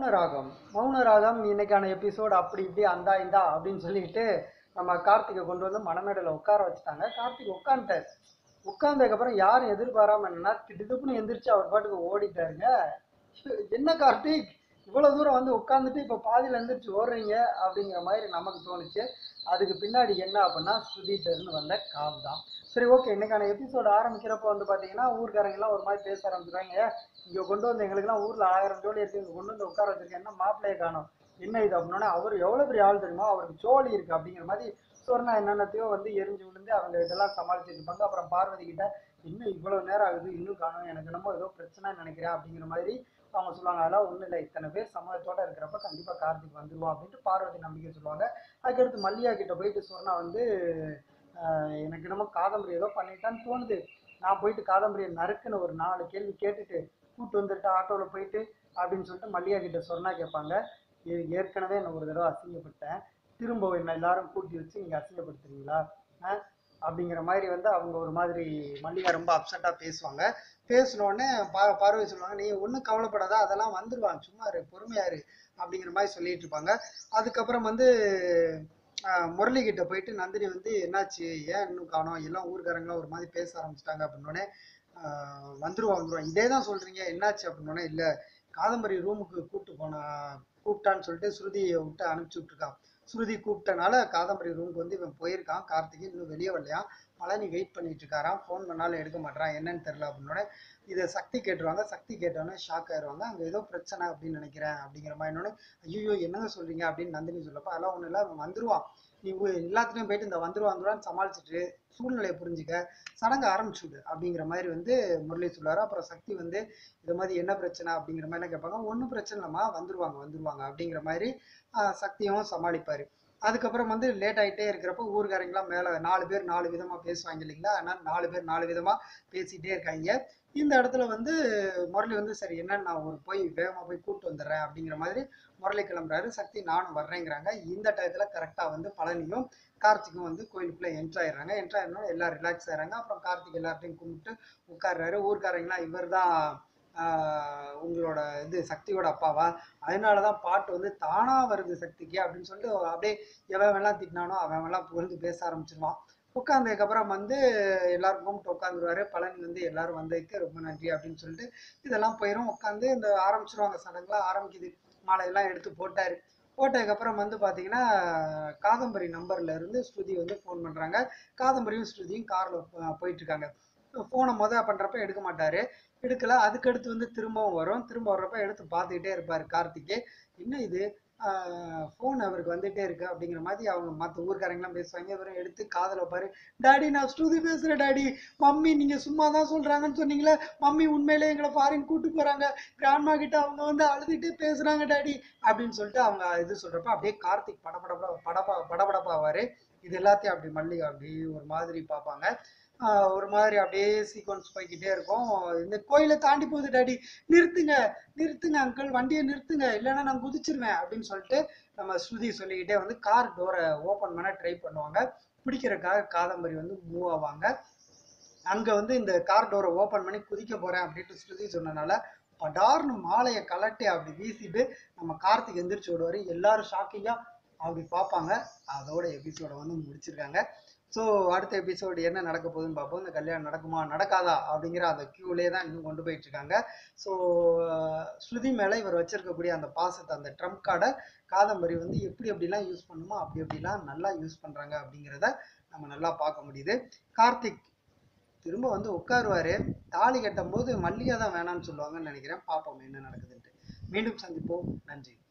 மௌன ராகம் மௌன ராகம் இன்னைக்கான எபிசோட் அப்படி இப்படி அந்தா இந்தா அப்படின்னு சொல்லிட்டு நம்ம கார்த்திகை கொண்டு வந்து மணமேடையில் உட்கார வச்சுட்டாங்க கார்த்திக் உட்காந்துட்டார் உட்கார்ந்ததுக்கப்புறம் யாரும் எதிர்பாராம என்னன்னா திடுப்புன்னு எந்திரிச்சு அவர் பாட்டுக்கு ஓடிட்டாருங்க என்ன கார்த்திக் இவ்வளோ தூரம் வந்து உட்காந்துட்டு இப்போ பாதியில் எந்திரிச்சு ஓடுறீங்க அப்படிங்கிற மாதிரி நமக்கு தோணுச்சு அதுக்கு பின்னாடி என்ன அப்படின்னா ஸ்ருதிட்டர்னு வந்த கால் தான் சரி ஓகே இன்னைக்கான எபிசோட் ஆரம்பிக்கிறப்போ வந்து பார்த்தீங்கன்னா ஊர்க்காரங்கெல்லாம் ஒரு மாதிரி பேச ஆரம்பிச்சிருவாங்க இங்கே கொண்டு வந்து எங்களுக்குலாம் ஊரில் ஆயிரம் ஜோடி இருக்கு இங்கே கொண்டு வந்து உட்கார வச்சிருக்கேன் என்ன மாப்பிள்ளையை காணும் என்ன இது அப்படின்னா அவர் எவ்வளோ பெரிய ஆள் தெரியுமா அவருக்கு ஜோலி இருக்கு அப்படிங்கிற மாதிரி சொன்னா என்னென்னத்தையோ வந்து எரிஞ்சு விழுந்து அவங்க இதெல்லாம் சமாளிச்சுட்டு இருப்பாங்க அப்புறம் பார்வதி கிட்ட இன்னும் இவ்வளவு நேரம் ஆகுது இன்னும் காணும் எனக்கு என்னமோ ஏதோ பிரச்சனை நினைக்கிறேன் அப்படிங்கிற மாதிரி அவங்க சொல்லுவாங்க அதெல்லாம் ஒன்றும் இல்லை இத்தனை பேர் சமயத்தோட இருக்கிறப்ப கண்டிப்பாக கார்த்திக் வந்துருவான் அப்படின்ட்டு பார்வதி நம்பிக்கை சொல்லுவாங்க அதுக்கடுத்து மல்லிகா கிட்ட போயிட்டு சொன்னா வந்து ஆஹ் எனக்கு என்னமோ காதம்பரி ஏதோ பண்ணிட்டான்னு தோணுது நான் போயிட்டு காதம்பரியை நறுக்குன்னு ஒரு நாலு கேள்வி கேட்டுட்டு கூட்டு வந்துட்டு ஆட்டோவில் போயிட்டு அப்படின்னு சொல்லிட்டு மல்லிகா கிட்ட சொன்னா கேட்பாங்க ஏ- ஏற்கனவே நான் ஒரு தடவை அசிங்கப்பட்டேன் திரும்ப என்ன எல்லாரும் கூட்டி வச்சு நீங்கள் அசிங்கப்படுத்துறீங்களா ஆ? அப்படிங்கிற மாதிரி வந்து அவங்க ஒரு மாதிரி மல்லிகா ரொம்ப அப்செட்டாக பேசுவாங்க பேசின உடனே பா பார்வை சொல்லுவாங்க நீ ஒன்றும் கவலைப்படாத அதெல்லாம் வந்துடுவாங்க சும்மா இரு பொறுமையா இரு அப்படிங்கிற மாதிரி சொல்லிட்டு இருப்பாங்க அதுக்கப்புறம் வந்து ஆஹ், முரளி கிட்ட போயிட்டு நந்தினி வந்து என்னாச்சு ஏன் இன்னும் காணோம் எல்லாம் ஊர்க்காரங்களாம் ஒரு மாதிரி பேச ஆரம்பிச்சிட்டாங்க அப்படின்னோடனே வந்துருவா வந்துருவா இதே தான் சொல்றீங்க என்னாச்சு அப்படின்னோடனே இல்லை காதம்பரி ரூமுக்கு கூப்பிட்டு போனா கூப்பிட்டான்னு சொல்லிட்டு ஸ்ருதியை விட்டு அனுப்பிச்சு விட்டுருக்கான் ஸ்ருதி கூப்பிட்டனால காதம்பரி ரூமுக்கு வந்து இவன் போயிருக்கான் கார்த்திகை இன்னும் வெளியே வரலையாம் பழனி வெயிட் பண்ணிட்டு இருக்காராம் ஃபோன் பண்ணாலும் எடுக்க மாட்டான் என்னன்னு தெரியல அப்படின்னோடனே இதை சக்தி கேட்டுருவாங்க சக்தி கேட்டோன்னே ஷாக் ஆயிடுவாங்க அங்கே ஏதோ பிரச்சனை அப்படின்னு நினைக்கிறேன் அப்படிங்கிற மாதிரி என்னோட ஐயோ என்னங்க சொல்றீங்க அப்படின்னு நந்தினி சொல்லப்ப அதெல்லாம் ஒன்றும் இல்லை அவன் வந்துருவான் நீ உ- எல்லாத்துலேயும் போயிட்டு இந்த வந்துருவான் வந்துருவான்னு சமாளிச்சுட்டு சூழ்நிலையை புரிஞ்சுக்க சடங்கு ஆரம்பிச்சுடு அப்படிங்கிற மாதிரி வந்து முரளி சொல்லுவாரு அப்புறம் சக்தி வந்து இது மாதிரி என்ன பிரச்சனை அப்படிங்கிற மாதிரிலாம் கேட்பாங்க ஒன்றும் பிரச்சனை இல்லைம்மா வந்துருவாங்க வந்துருவாங்க அப்படிங்கிற மாதிரி ஆஹ், சக்தியும் சமாளிப்பாரு அதுக்கப்புறம் வந்து லேட் ஆகிட்டே இருக்கிறப்ப ஊர்காரங்களாம் மேலே நாலு பேர் நாலு விதமாக பேசுவாங்க இல்லைங்களா அதனால் நாலு பேர் நாலு விதமாக பேசிகிட்டே இருக்காங்க இந்த இடத்துல வந்து முரளி வந்து சரி என்னன்னு நான் ஒரு போய் வேகமாக போய் கூப்பிட்டு வந்துடுறேன் அப்படிங்கிற மாதிரி முரளி கிளம்புறாரு சக்தி நானும் வர்றேங்கிறாங்க இந்த டயத்தில் கரெக்டாக வந்து பழனியும் கார்த்திக்கும் வந்து கோயிலுக்குள்ளே என்ட்ரு ஆயிடுறாங்க என்ட்ரு ஆயிடணும் எல்லாம் ரிலாக்ஸ் ஆயிடுறாங்க அப்புறம் கார்த்திக் எல்லார்ட்டையும் கும்பிட்டு உட்கார்றாரு ஊர்க்காரங்களாம் இவர் தான் உங்களோட இது சக்தியோட அப்பாவா அதனால தான் பாட்டு வந்து தானா வருது சக்திக்கு அப்படின்னு சொல்லிட்டு அப்படியே எவன் எல்லாம் திட்டினானோ அவன் எல்லாம் புகழ்ந்து பேச ஆரம்பிச்சிருவான் உட்காந்ததுக்கப்புறம் வந்து எல்லாரும் கும்பிட்டு உட்காந்துருவாரு பழனி வந்து எல்லாரும் வந்ததுக்கு ரொம்ப நன்றி அப்படின்னு சொல்லிட்டு இதெல்லாம் போயிடும் உட்காந்து இந்த ஆரம்பிச்சிருவாங்க சடங்குலாம் ஆரம்பிக்குது மாலையெல்லாம் எடுத்து போட்டாரு போட்டதுக்கப்புறம் வந்து பார்த்தீங்கன்னா காதம்பரி நம்பர்ல இருந்து ஸ்ருதி வந்து ஃபோன் பண்ணுறாங்க காதம்பரியும் ஸ்ருதியும் காரில் போயிட்டு இருக்காங்க ஃபோனை மொதல் பண்ணுறப்ப எடுக்க மாட்டாரு எடுக்கல அதுக்கடுத்து வந்து திரும்பவும் வரும் திரும்ப வர்றப்ப எடுத்து பார்த்துக்கிட்டே இருப்பார் கார்த்திகே என்ன இது ஃபோன் அவருக்கு வந்துட்டே இருக்கு அப்படிங்கிற மாதிரி அவங்க மற்ற ஊர்க்காரங்களாம் பேசுவாங்க இவரும் எடுத்து காதில் வைப்பாரு டாடி நான் ஸ்ருதி பேசுகிறேன் டாடி மம்மி நீங்கள் சும்மா தான் சொல்கிறாங்கன்னு சொன்னீங்களே மம்மி உண்மையிலே எங்களை ஃபாரின் கூட்டு போகிறாங்க கிராண்ட்மா கிட்ட அவங்க வந்து அழுதுகிட்டே பேசுகிறாங்க டாடி அப்படின்னு சொல்லிட்டு அவங்க இது சொல்கிறப்ப அப்படியே கார்த்திக் படபடப்பா படபா படபடப்பாவார் இது எல்லாத்தையும் அப்படி மல்லிகை அப்படி ஒரு மாதிரி பார்ப்பாங்க ஆஹ் ஒரு மாதிரி அப்படியே சீக்வன்ஸ் போய்க்கிட்டே இருக்கும் இந்த கோயிலை தாண்டி போகுது டாடி நிறுத்துங்க நிறுத்துங்க அங்கிள் வண்டியை நிறுத்துங்க இல்லைன்னா நான் குதிச்சிருவேன் அப்படின்னு சொல்லிட்டு நம்ம ஸ்ருதி சொல்லிக்கிட்டே வந்து கார் டோரை ஓப்பன் பண்ண ட்ரை பண்ணுவாங்க பிடிக்கிறதுக்காக காதம்பரி வந்து மூவ் ஆவாங்க அங்க வந்து இந்த கார் டோரை ஓப்பன் பண்ணி குதிக்க போறேன் அப்படின்ட்டு ஸ்ருதி சொன்னனால படார்னு மாலையை கலட்டி அப்படி வீசிட்டு நம்ம கார்த்திக் எந்திரிச்சு விடுவாரு எல்லாரும் ஷாக்கிங்கா அப்படி பார்ப்பாங்க அதோட எபிசோட வந்து முடிச்சிருக்காங்க ஸோ அடுத்த எபிசோடு என்ன நடக்க போகுதுன்னு பார்ப்போம் இந்த கல்யாணம் நடக்குமா நடக்காதா அப்படிங்கிற அந்த கியூலே தான் இன்னும் கொண்டு போயிட்டு இருக்காங்க ஸோ ஸ்ருதி மேலே இவர் வச்சிருக்கக்கூடிய அந்த பாசத்தை அந்த ட்ரம்ப் கார்டை காதம்பரி வந்து எப்படி எப்படிலாம் யூஸ் பண்ணுமோ அப்படி எப்படிலாம் நல்லா யூஸ் பண்ணுறாங்க அப்படிங்கிறத நம்ம நல்லா பார்க்க முடியுது கார்த்திக் திரும்ப வந்து உட்காருவாரு தாலி கட்டும் போது மல்லிகை தான் வேணாம்னு சொல்லுவாங்கன்னு நினைக்கிறேன் பார்ப்போம் என்ன நடக்குதுன்ட்டு மீண்டும் சந்திப்போம் நன்றி